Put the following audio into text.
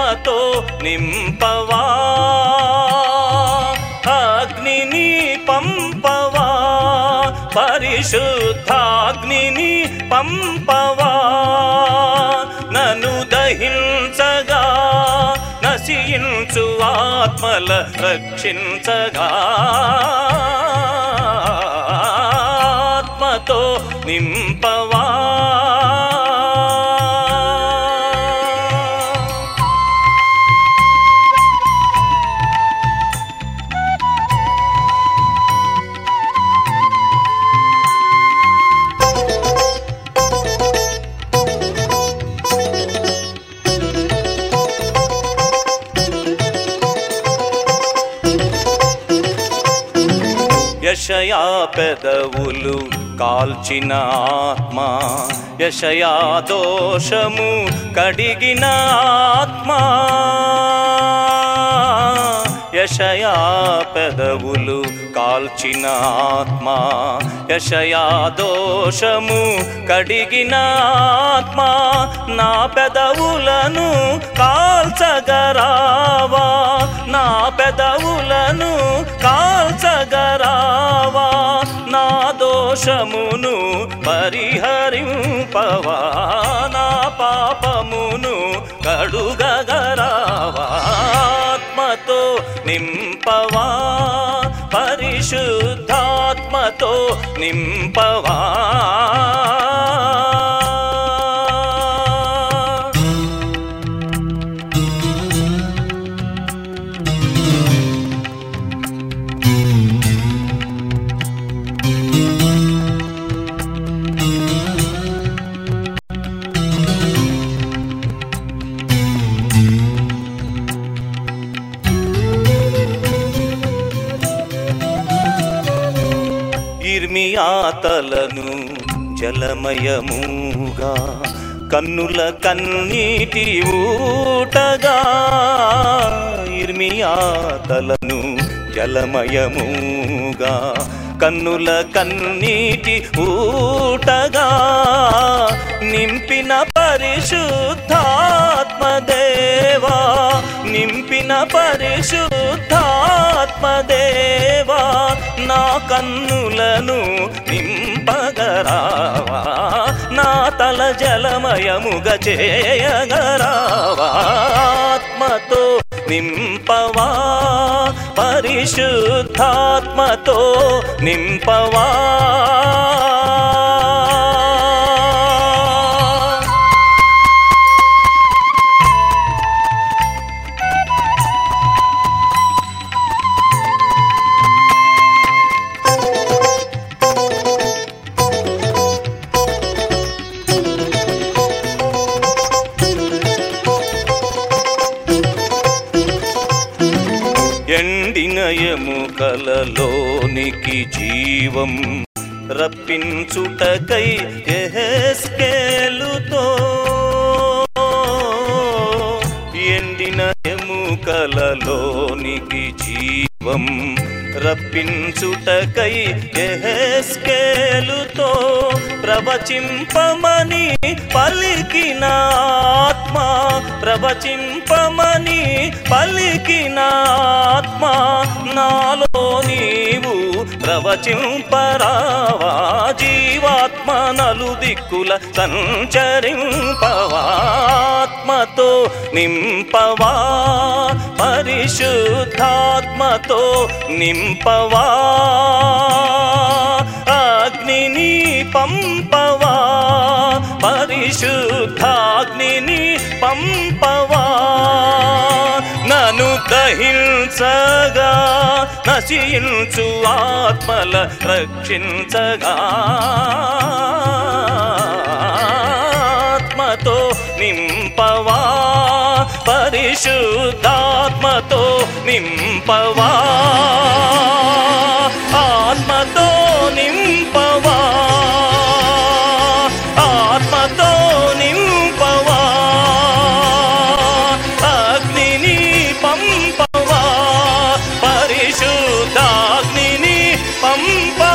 ఆత్మతో నింపవా అగ్నిని పంపవా పరిశుద్ధాగ్నిని పంపవా నన్ను దహించగా నశించు ఆత్మల రక్షించగా ఆత్మతో నింపవా యషయా పెదవులు కాల్చిన ఆత్మ యషయా దోషము కడిగిన ఆత్మ యషయా పెదవులు కాల్చిన ఆత్మ యషయా దోషము కడిగిన ఆత్మ నా పెదవులను కాల్చగరావా నా పెదవులను కాల్చగరావా నా దోషమును పరిహరింపవా నా పాపమును కడుగగరావా ఆత్మతో నింపవా పరిశుద్ధాత్మతో నింపవా ఇర్మియాతలను జలమయముగా కన్నుల కన్నీటి ఊటగా ఇర్మియాతలను జలమయముగా కన్నుల కన్నీటి ఊటగా నింపిన పరిశుద్ధాత్మదేవా నింపిన పరిశుద్ధాత్మదేవా నా కన్నులను నింపగరావా నా తల జలమయముగ చేయగరావా ఆత్మతో నింపవా పరిశుద్ధాత్మతో నింపవా ఎండిన ఎముకలలోనికి జీవం రప్పించుటకై ఎహెస్కేలుతో ఎండిన ఎముకలలోనికి జీవం రప్పించుటకై ఎహెస్కేలుతో ప్రవచింపమని పలికిన ఆత్మ ప్రవచింపమని పలికిన ఆత్మ నాలో నీవు ప్రవచింపరావా జీవాత్మ నలు దిక్కుల సంచరింపవా ఆత్మతో నింపవా పరిశుద్ధాత్మతో నింపవా అగ్నిని పంపవా పరిశుద్ధాగ్నిని పంపవా నన్ను దహించగా నశించు ఆత్మల రక్షించగా ఆత్మతో నింపవా పరిశుద్ధాత్మతో నింపవా ఆత్మతో నింపవా ఆత్మతో నింపవా అగ్నిని పంపవా పరిశుద్ధాగ్నిని పంప